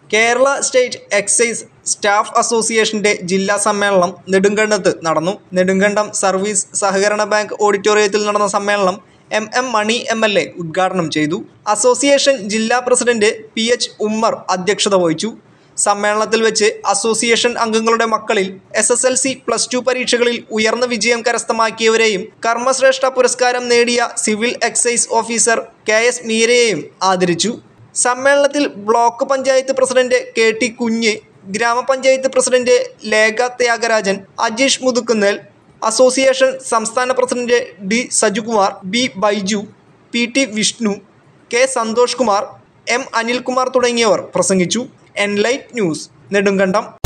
Kerala state excise staff അസോസിയേഷന്റെ ജില്ലാ സമ്മേളനം നെടുങ്കണ്ടത്ത് നടന്നു നെടുങ്കണ്ടം സർവീസ് സഹകരണ ബാങ്ക് ഓഡിറ്റോറിയത്തിൽ നടന്ന സമ്മേളനം M M Mani M L A ഉദ്ഘാടനം ചെയ്തു അസോസിയേഷൻ ജില്ലാ പ്രസിഡന്റ് പി എച്ച് ഉമ്മർ അധ്യക്ഷത വഹിച്ചു സമ്മേളനത്തിൽ വെച്ച് അസോസിയേഷൻ അംഗങ്ങളുടെ മക്കളിൽ S S L C plus two പരീക്ഷകളിൽ ഉയർന്ന വിജയം കരസ്ഥമാക്കിയവരെയും കർമ്മശ്രേഷ്ഠ പുരസ്കാരം നേടിയ civil excise officer K S മീരയെയും ആദരിച്ചു സമ്മേളനത്തിൽ block panchayat president K T Kunju ഗ്രാമപഞ്ചായത്ത് പ്രസിഡന്റ് ലേഖ ത്യാഗരാജൻ അജീഷ് മുതുക്കുന്നേൽ അസോസിയേഷൻ സംസ്ഥാന president D Sajukumar B Baiju P T Vishnu K Santhosh Kumar M Anilkumar തുടങ്ങിയവർ പ്രസംഗിച്ചു എൻലൈറ്റ് ന്യൂസ് നെടുങ്കണ്ടം